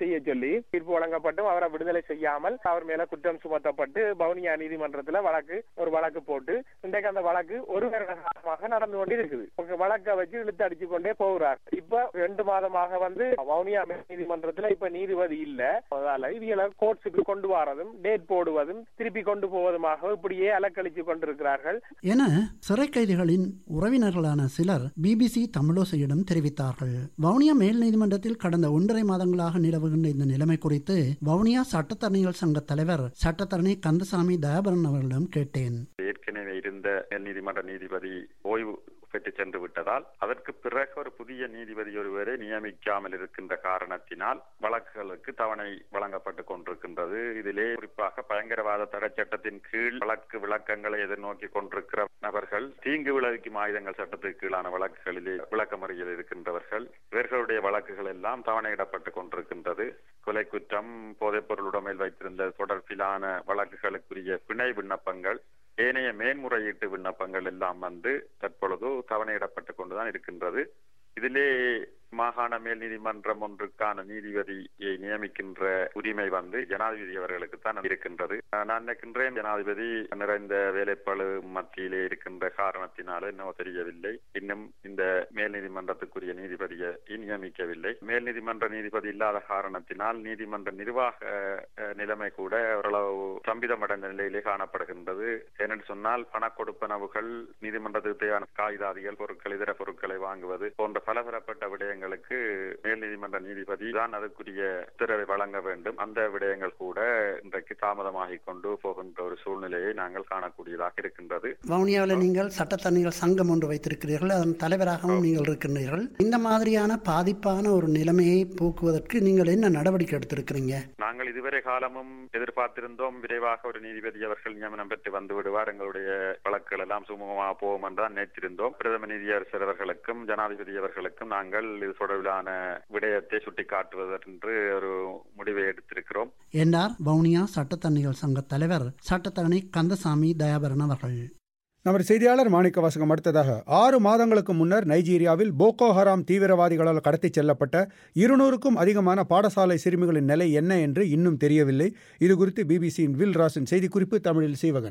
சொல்லி தீர்ப்பு வழங்கப்பட்டும் அவரை விடுதலை செய்யாமல் அவர் மேல குற்றம் சுமத்தப்பட்டு வவுனியா நீதிமன்றத்துல வழக்கு ஒரு வழக்கு போட்டு இன்றைக்கு அந்த வழக்கு ஒரு வருட காலமாக நடந்து கொண்டு இருக்குது உங்க வழக்கை வச்சு இழுத்து அடிச்சு கொண்டே போகிறார் இப்ப ரெண்டு மாதமாக வந்து வவுனியா மேல் நீதிமன்றத்துல இப்ப நீதிபதி இல்ல அதால இவங்களை கோர்ட்ஸுக்கு கொண்டு வரதும் டேட் போடுவதும் திருப்பி கொண்டு போவதுமாக இப்படியே அலக்கழிச்சு கொண்டிருக்கிறார்கள் என சிறை கைதிகளின் உறவினர்களான சிலர் பிபிசி தமிழோசையிடம் தெரிவித்தார்கள் வவுனியா மேல் நீதிமன்றத்தில் கடந்த ஒன்றரை மாதங்களாக நிலவுகின்ற இந்த நிலைமை குறித்து வவுனியா சட்டத்தரணிகள் சங்க தலைவர் சட்டத்தரணி கந்தசாமி தயாபரன் அவர்களிடம் கேட்டேன் ஏற்கனவே இருந்த நீதிமன்ற நீதிபதி ஓய்வு பெற்று சென்று விட்டதால் அதற்கு பிறகு ஒரு புதிய நீதிபதி ஒருவரை நியமிக்காமல் இருக்கின்ற காரணத்தினால் வழக்குகளுக்கு தவணை வழங்கப்பட்டு கொண்டிருக்கின்றது இதிலே குறிப்பாக பயங்கரவாத தடை சட்டத்தின் கீழ் வழக்கு விளக்கங்களை எதிர்நோக்கி கொண்டிருக்கிற நபர்கள் தீங்கு விளைவிக்கும் ஆயுதங்கள் சட்டத்துக்கு கீழான வழக்குகளிலே விளக்கமறியல் இருக்கின்றவர்கள் இவர்களுடைய வழக்குகள் எல்லாம் தவணையிடப்பட்டு கொண்டிருக்கின்றது கொலை குற்றம் போதைப் பொருளுடைமையில் வைத்திருந்த தொடர்பிலான வழக்குகளுக்குரிய பிணை விண்ணப்பங்கள் ஏனைய மேன்முறையீட்டு விண்ணப்பங்கள் எல்லாம் வந்து தற்பொழுது தவணையிடப்பட்டு கொண்டுதான் இருக்கின்றது இதிலே மாகாண மேல் நீதிமன்றம் ஒன்றுக்கான நீதிபதியை நியமிக்கின்ற உரிமை வந்து ஜனாதிபதி அவர்களுக்கு தான் இருக்கின்றது நான் நினைக்கின்றேன் ஜனாதிபதி நிறைந்த வேலைப்பழு மத்தியிலே இருக்கின்ற காரணத்தினால இன்னும் தெரியவில்லை இன்னும் இந்த மேல் நீதிமன்றத்துக்குரிய நீதிபதியை நியமிக்கவில்லை மேல் நீதிமன்ற நீதிபதி இல்லாத காரணத்தினால் நீதிமன்ற நிர்வாக நிலைமை கூட ஓரளவு ஸ்தம்பிதமடைந்த நிலையிலே காணப்படுகின்றது ஏனென்று சொன்னால் பண கொடுப்பனவுகள் நீதிமன்றத்துக்கு தேவையான காகிதாதிகள் பொருட்கள் இதர பொருட்களை வாங்குவது போன்ற பலதரப்பட்ட விடயங்களுக்கு மேல் நீதிமன்ற நீதிபதி தான் அதற்குரிய உத்தரவை வழங்க வேண்டும் அந்த விடயங்கள் கூட இன்றைக்கு தாமதமாகிக் கொண்டு போகின்ற ஒரு சூழ்நிலையை நாங்கள் காணக்கூடியதாக இருக்கின்றது வவுனியாவில் நீங்கள் சட்டத்தரணிகள் சங்கம் ஒன்று வைத்திருக்கிறீர்கள் அதன் தலைவராகவும் நீங்கள் இருக்கின்றீர்கள் இந்த மாதிரியான பாதிப்பான ஒரு நிலைமையை போக்குவதற்கு நீங்கள் என்ன நடவடிக்கை எடுத்திருக்கிறீங்க நாங்கள் இதுவரை காலமும் எதிர்பார்த்திருந்தோம் விரைவாக ஒரு நீதிபதி அவர்கள் நியமனம் பெற்று வந்து விடுவார் எங்களுடைய வழக்குகள் எல்லாம் சுமூகமாக போவோம் என்று தான் நினைத்திருந்தோம் பிரதம நீதியரசர் அவர்களுக்கும் ஜனாதிபதி அவர்களுக்கும் நாங்கள் இது தொடர்பிலான விடயத்தை சுட்டிக்காட்டுவதென்று ஒரு முடிவை எடுத்திருக்கிறோம் என்றார் வவுனியா சட்டத்தரணிகள் சங்க தலைவர் சட்டத்தரணி கந்தசாமி தயாபரன் அவர்கள் நமது செய்தியாளர் மாணிக்க வாசகம் அடுத்ததாக ஆறு மாதங்களுக்கு முன்னர் நைஜீரியாவில் போகோ ஹராம் தீவிரவாதிகளால் கடத்திச் செல்லப்பட்ட இருநூறுக்கும் அதிகமான பாடசாலை சிறுமிகளின் நிலை என்ன என்று இன்னும் தெரியவில்லை இதுகுறித்து பிபிசியின் வில் ராசின் செய்திக்குறிப்பு தமிழில் சீவகன்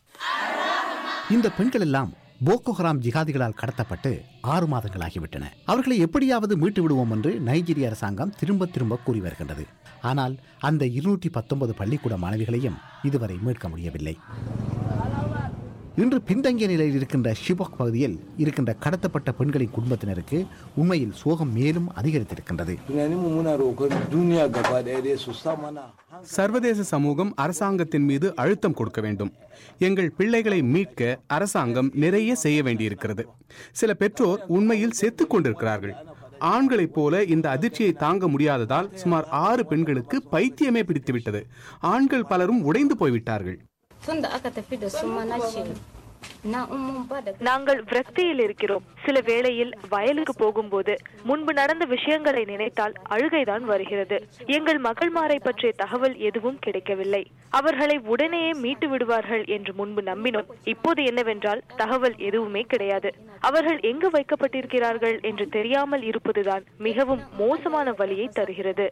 இந்த பெண்கள் எல்லாம் போகோ ஹராம் ஜிகாதிகளால் கடத்தப்பட்டு ஆறு மாதங்களாகிவிட்டன அவர்களை எப்படியாவது மீட்டு விடுவோம் என்று நைஜீரிய அரசாங்கம் திரும்ப திரும்ப கூறி வருகின்றது ஆனால் அந்த இருநூற்றி பத்தொன்பது பள்ளிக்கூட மாணவிகளையும் இதுவரை மீட்க முடியவில்லை இன்று பின்தங்கிய நிலையில் இருக்கின்ற ஷிபாக் பகுதியில் இருக்கின்ற கடத்தப்பட்ட பெண்களின் குடும்பத்தினருக்கு உண்மையில் சோகம் மேலும் அதிகரித்திருக்கின்றது சர்வதேச சமூகம் அரசாங்கத்தின் மீது அழுத்தம் கொடுக்க வேண்டும் எங்கள் பிள்ளைகளை மீட்க அரசாங்கம் நிறைய செய்ய வேண்டியிருக்கிறது சில பெற்றோர் உண்மையில் செத்துக் கொண்டிருக்கிறார்கள் ஆண்களைப் போல இந்த அதிர்ச்சியை தாங்க முடியாததால் சுமார் ஆறு பெண்களுக்கு பைத்தியமே பிடித்துவிட்டது ஆண்கள் பலரும் உடைந்து போய்விட்டார்கள் நாங்கள் விரக்தியில் இருக்கிறோம் சில வேளையில் வயலுக்கு போகும்போது முன்பு நடந்த விஷயங்களை நினைத்தால் அழுகைதான் வருகிறது எங்கள் மகள்மாரை பற்றிய தகவல் எதுவும் கிடைக்கவில்லை அவர்களை உடனேயே மீட்டு விடுவார்கள் என்று முன்பு நம்பினோம் இப்போது என்னவென்றால் தகவல் எதுவுமே கிடையாது அவர்கள் எங்கு வைக்கப்பட்டிருக்கிறார்கள் என்று தெரியாமல் இருப்பதுதான் மிகவும் மோசமான வழியை தருகிறது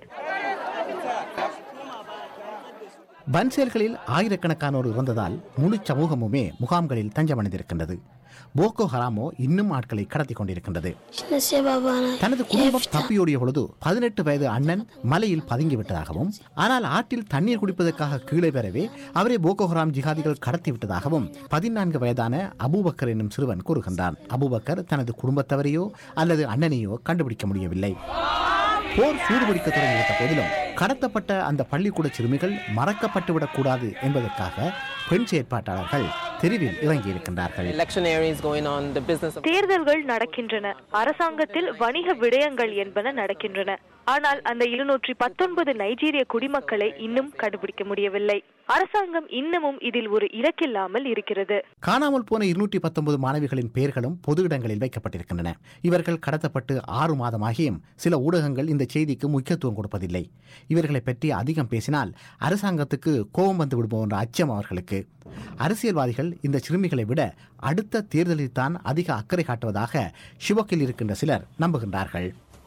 பன்சேல்களில் ஆயிரக்கணக்கானோர் இறந்ததால் முழு சமூகமுமே முகாம்களில் தஞ்சமடைந்திருக்கின்றது போகோ ஹராமோ இன்னும் ஆட்களை கடத்தி கொண்டிருக்கின்றது தனது குடும்பம் தப்பியோடிய பொழுது பதினெட்டு வயது அண்ணன் மலையில் பதுங்கிவிட்டதாகவும் ஆனால் ஆற்றில் தண்ணீர் குடிப்பதற்காக கீழே பெறவே அவரை போகோ ஹராம் ஜிகாதிகள் கடத்திவிட்டதாகவும் பதினான்கு வயதான அபூபக்கர் என்னும் சிறுவன் கூறுகின்றான் அபூபக்கர் தனது குடும்பத்தவரையோ அல்லது அண்ணனையோ கண்டுபிடிக்க முடியவில்லை போர் சூடுபிடிக்க தொடங்கிவிட்ட போதிலும் கடத்தப்பட்ட அந்த பள்ளிக்கூட சிறுமிகள் மறக்கப்பட்டுவிடக் கூடாது என்பதற்காக பெண் செயற்பாட்டாளர்கள் தெருவில் இறங்கியிருக்கின்றார்கள் தேர்தல்கள் நடக்கின்றன அரசாங்கத்தில் வணிக விடயங்கள் என்பன நடக்கின்றன ஆனால் அந்த இருநூற்றி பத்தொன்பது நைஜீரிய குடிமக்களை இன்னும் கண்டுபிடிக்க முடியவில்லை அரசாங்கம் இன்னமும் இதில் ஒரு இலக்கில்லாமல் இருக்கிறது காணாமல் போன இருநூற்றி பத்தொன்பது மாணவிகளின் பெயர்களும் பொது இடங்களில் வைக்கப்பட்டிருக்கின்றன இவர்கள் கடத்தப்பட்டு ஆறு மாதமாகியும் சில ஊடகங்கள் இந்த செய்திக்கு முக்கியத்துவம் கொடுப்பதில்லை இவர்களை பற்றி அதிகம் பேசினால் அரசாங்கத்துக்கு கோபம் வந்து விடுமோ என்ற அச்சம் அவர்களுக்கு அரசியல்வாதிகள் இந்த சிறுமிகளை விட அடுத்த தேர்தலில் தான் அதிக அக்கறை காட்டுவதாக ஷிவக்கில் இருக்கின்ற சிலர் நம்புகின்றார்கள்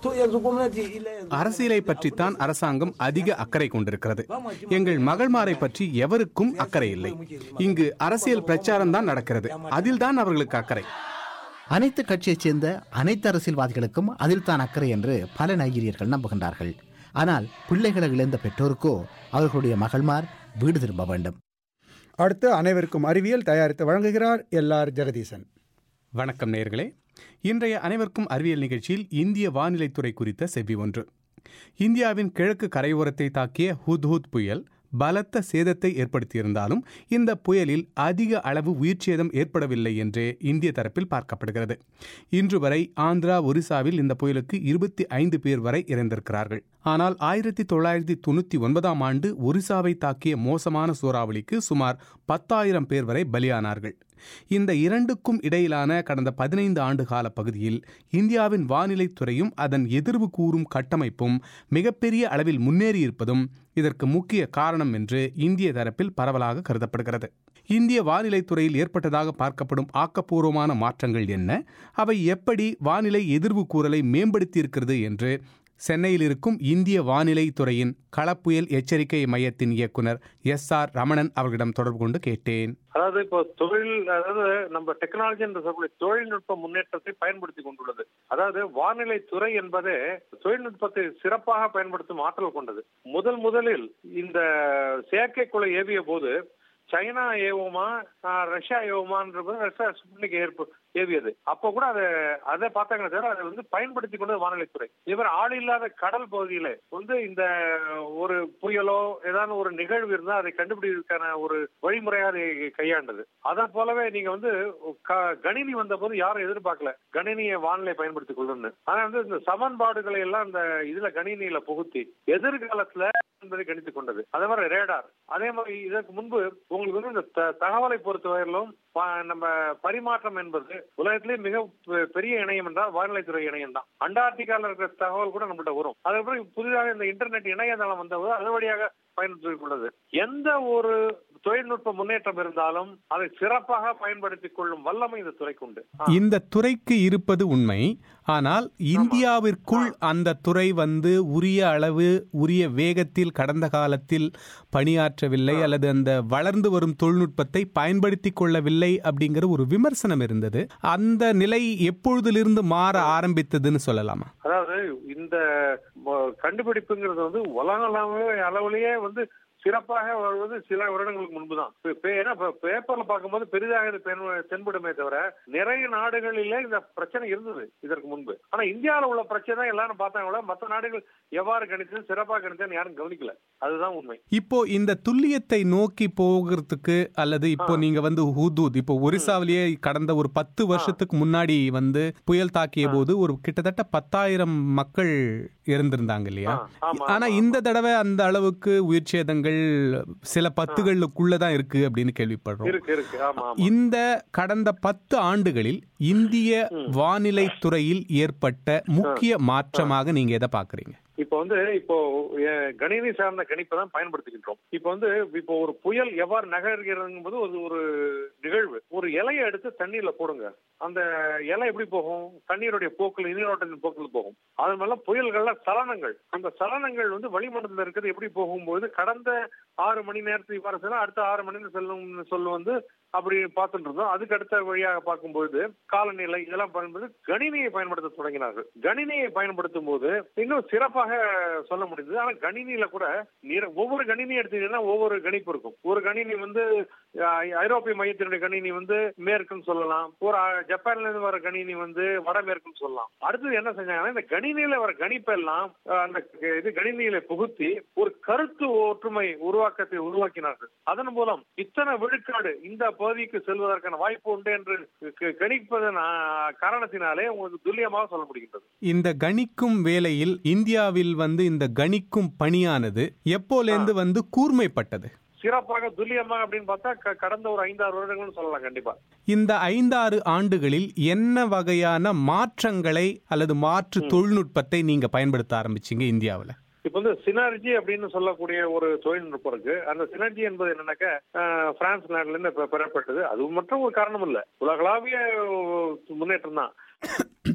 அரசியலை பற்றித்தான் அரசாங்கம் அதிக அக்கறை கொண்டிருக்கிறது எங்கள் மகள்மாரை பற்றி எவருக்கும் அக்கறை இல்லை இங்கு அரசியல் பிரச்சாரம் தான் நடக்கிறது அதில்தான் அவர்களுக்கு அக்கறை அனைத்து கட்சியைச் சேர்ந்த அனைத்து அரசியல்வாதிகளுக்கும் அதில் தான் அக்கறை என்று பல நைஜீரியர்கள் நம்புகின்றார்கள் ஆனால் பிள்ளைகளை இழந்த பெற்றோருக்கோ அவர்களுடைய மகள்மார் வீடு திரும்ப வேண்டும் அடுத்து அனைவருக்கும் அறிவியல் தயாரித்து வழங்குகிறார் எல் ஆர் ஜெகதீசன் வணக்கம் நேயர்களே இன்றைய அனைவருக்கும் அறிவியல் நிகழ்ச்சியில் இந்திய வானிலைத்துறை குறித்த செவ்வி ஒன்று இந்தியாவின் கிழக்கு கரையோரத்தை தாக்கிய ஹுத்ஹுத் புயல் பலத்த சேதத்தை ஏற்படுத்தியிருந்தாலும் இந்த புயலில் அதிக அளவு உயிர்ச்சேதம் ஏற்படவில்லை என்றே இந்திய தரப்பில் பார்க்கப்படுகிறது இன்று வரை ஆந்திரா ஒரிசாவில் இந்த புயலுக்கு இருபத்தி ஐந்து பேர் வரை இறந்திருக்கிறார்கள் ஆனால் ஆயிரத்தி தொள்ளாயிரத்தி தொண்ணூற்றி ஒன்பதாம் ஆண்டு ஒரிசாவை தாக்கிய மோசமான சூறாவளிக்கு சுமார் பத்தாயிரம் பேர் வரை பலியானார்கள் இந்த இரண்டுக்கும் இடையிலான கடந்த பதினைந்து ஆண்டு கால பகுதியில் இந்தியாவின் வானிலை துறையும் அதன் எதிர்வு கூறும் கட்டமைப்பும் மிகப்பெரிய அளவில் முன்னேறியிருப்பதும் இதற்கு முக்கிய காரணம் என்று இந்திய தரப்பில் பரவலாக கருதப்படுகிறது இந்திய வானிலை துறையில் ஏற்பட்டதாக பார்க்கப்படும் ஆக்கப்பூர்வமான மாற்றங்கள் என்ன அவை எப்படி வானிலை எதிர்வு கூறலை மேம்படுத்தியிருக்கிறது என்று சென்னையில் இருக்கும் இந்திய வானிலை துறையின் களப்புயல் எச்சரிக்கை மையத்தின் இயக்குனர் எஸ் ஆர் ரமணன் அவர்களிடம் தொடர்பு கொண்டு கேட்டேன் அதாவது இப்போ தொழில் அதாவது நம்ம டெக்னாலஜி என்று சொல்லக்கூடிய தொழில்நுட்ப முன்னேற்றத்தை பயன்படுத்தி கொண்டுள்ளது அதாவது வானிலை துறை என்பது தொழில்நுட்பத்தை சிறப்பாக பயன்படுத்தும் ஆற்றல் கொண்டது முதல் முதலில் இந்த செயற்கைக்குழை ஏவிய போது சைனா ஏவுமா ரஷ்யா ஏவுமான்றது ரஷ்யா ஸ்புட்னிக் ஏற்பு ஏவியது அப்போ கூட அதை அதை பார்த்தாங்களே தவிர அதை வந்து பயன்படுத்தி கொண்டது வானிலைத்துறை இவர் ஆள் இல்லாத கடல் பகுதியில வந்து இந்த ஒரு புயலோ ஏதாவது ஒரு நிகழ்வு இருந்தா அதை கண்டுபிடிக்கிறதுக்கான ஒரு வழிமுறையா அதை கையாண்டது அதை போலவே நீங்க வந்து க- கணினி வந்த போது யாரும் எதிர்பார்க்கல கணினியை வானிலை பயன்படுத்திக் கொள்ளணும்னு ஆனா வந்து இந்த சமன்பாடுகளை எல்லாம் இந்த இதுல கணினியில புகுத்தி எதிர்காலத்துல என்பதை கணித்துக் கொண்டது அதே மாதிரி ரேடார் அதே மாதிரி இதற்கு முன்பு உங்களுக்கு வந்து இந்த த- தகவலை பொறுத்தவரையிலும் ப- நம்ம பரிமாற்றம் என்பது உலகத்திலே மிக பெ- பெரிய இணையம் என்றால் வானிலைத்துறை இணையம் தான் அண்டார்டிகால இருக்கிற தகவல் கூட நம்மள்ட்ட வரும் அதுக்கப்புறம் புதிதாக இந்த இன்டர்நெட் இணையதளம் வந்தபோது அது வழியாக பயன்படுத்திக் கொண்டது எந்த ஒரு தொழில்நுட்ப முன்னேற்றம் இருந்தாலும் அதை சிறப்பாக பயன்படுத்திக் கொள்ளும் வல்லமை இந்த துறைக்கு உண்டு இந்த துறைக்கு இருப்பது உண்மை ஆனால் இந்தியாவிற்குள் அந்த துறை வந்து உரிய அளவு உரிய வேகத்தில் கடந்த காலத்தில் பணியாற்றவில்லை அல்லது அந்த வளர்ந்து வரும் தொழில்நுட்பத்தை பயன்படுத்தி கொள்ளவில்லை அப்படிங்கிற ஒரு விமர்சனம் இருந்தது அந்த நிலை எப்பொழுதிலிருந்து மாற ஆரம்பித்ததுன்னு சொல்லலாமா அதாவது இந்த ம- கண்டுபிடிப்புங்கிறது வந்து உலகளவு அளவுலயே வந்து சிறப்பாக வருவது சில வருடங்களுக்கு முன்புதான் இப்ப- இப்ப ஏன்னா இப்ப பேப்பர்ல பார்க்கும்போது பெரிதாக இது தென்- தென்படுமே தவிர நிறைய நாடுகளிலே இந்த பிரச்சனை இருந்தது இதற்கு முன்பு ஆனா இந்தியாவில் உள்ள பிரச்சனை தான் எல்லாரும் பார்த்தாங்களோ மற்ற நாடுகள் எவ்வாறு கணித்தது சிறப்பாக கணித்ததுன்னு யாரும் கவனிக்கல அதுதான் உண்மை இப்போ இந்த துல்லியத்தை நோக்கி போகிறதுக்கு அல்லது இப்போ நீங்க வந்து ஹுதூத் இப்போ ஒரிசாவிலேயே கடந்த ஒரு பத்து வருஷத்துக்கு முன்னாடி வந்து புயல் தாக்கிய போது ஒரு கிட்டத்தட்ட பத்தாயிரம் மக்கள் இறந்திருந்தாங்க இல்லையா ஆமா, ஆனா இந்த தடவை அந்த அளவுக்கு உயிர் சேதங்கள் சில பத்துகளுக்குள்ள தான் இருக்கு அப்படின்னு கேள்விப்படுறோம் இருக்கு இருக்கு ஆமா ஆமா இந்த கடந்த பத்து ஆண்டுகளில் இந்திய வானிலை துறையில் ஏற்பட்ட முக்கிய மாற்றமாக நீங்க எதை பாக்குறீங்க இப்போ வந்து இப்போ அஹ், கணினி சார்ந்த கணிப்பை தான் பயன்படுத்திக்கின்றோம் இப்போ வந்து இப்போ ஒரு புயல் எவ்வாறு நகர்கிறதுங்கும் போது ஒரு ஒரு நிகழ்வு ஒரு இலையை எடுத்து தண்ணீர்ல போடுங்க அந்த இலை எப்படி போகும் தண்ணீருடைய போக்கில் நீரோட்டத்தின் போக்கில் போகும் அது மேல புயல்கள்ல சலனங்கள் அந்த சலனங்கள் வந்து வளிமண்டலத்தில் இருக்கிறது எப்படி போகும்போது கடந்த ஆறு மணி நேரத்துக்கு இவ்வாறு செல்லும் அடுத்த ஆறு மணி நேரம் செல்லும் சொல்லு வந்து அப்படி பார்த்துட்டு இருந்தோம் அதுக்கு அடுத்த வழியாக பார்க்கும்போது காலநிலை இதெல்லாம் பயன்படுத்தி கணினியை பயன்படுத்த தொடங்கினார்கள் கணினியை பயன்படுத்தும் போது இன்னும் சிறப்பாக சொல்ல முடியுது ஆனா கணினியில கூட நிற- ஒவ்வொரு கணினி எடுத்தீங்கன்னா ஒவ்வொரு கணிப்பு இருக்கும் ஒரு கணினி வந்து அஹ், ஐரோப்பிய மையத்தினுடைய கணினி வந்து மேற்குன்னு சொல்லலாம் ஒரு அஹ், ஜப்பான்ல இருந்து வர கணினி வந்து வடமேற்குன்னு சொல்லலாம் அடுத்தது என்ன செஞ்சாங்கன்னா இந்த கணினியில வர கணிப்பெல்லாம் அஹ், அந்த இது கணினியில புகுத்தி ஒரு கருத்து ஒற்றுமை உருவாக்கத்தை உருவாக்கினார்கள் அதன் மூலம் இத்தனை விழுக்காடு இந்த பகுதிக்கு செல்வதற்கான வாய்ப்பு உண்டு என்று க- கணிப்பதன் ஆஹ், காரணத்தினாலே உங்களுக்கு துல்லியமாக சொல்ல முடிகின்றது இந்த கணிக்கும் வேளையில் இந்தியாவில் வந்து இந்த கணிக்கும் பணியானது எப்போலேருந்து வந்து கூர்மைப்பட்டது சிறப்பாக துல்லியமாக அப்படின்னு பார்த்தா க- கடந்த ஒரு ஐந்தாறு வருடங்கள்னு சொல்லலாம் கண்டிப்பா இந்த ஐந்தாறு ஆண்டுகளில் என்ன வகையான மாற்றங்களை அல்லது மாற்று தொழில்நுட்பத்தை நீங்க பயன்படுத்த ஆரம்பிச்சீங்க இந்தியாவில் இப்ப வந்து சினர்ஜி அப்படின்னு சொல்லக்கூடிய ஒரு தொழில்நுட்பம் இருக்கு அந்த சினர்ஜி என்பது என்னன்னாக்க ஆஹ், பிரான்ஸ் நாட்டுல இருந்து பெ- பெறப்பட்டது அது மட்டும் ஒரு காரணம் இல்ல உலகளாவிய முன்னேற்றம் தான்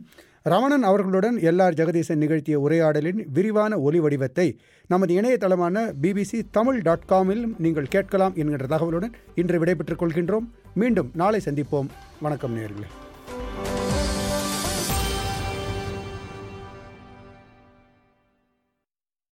ரமணன் அவர்களுடன் எல்ஆர் ஜெகதீசன் நிகழ்த்திய உரையாடலின் விரிவான ஒலி வடிவத்தை நமது இணையதளமான பிபிசி தமிழ் டாட் காமில் நீங்கள் கேட்கலாம் என்கின்ற தகவலுடன் இன்று விடைபெற்றுக் கொள்கின்றோம் மீண்டும் நாளை சந்திப்போம் வணக்கம் நேர்களே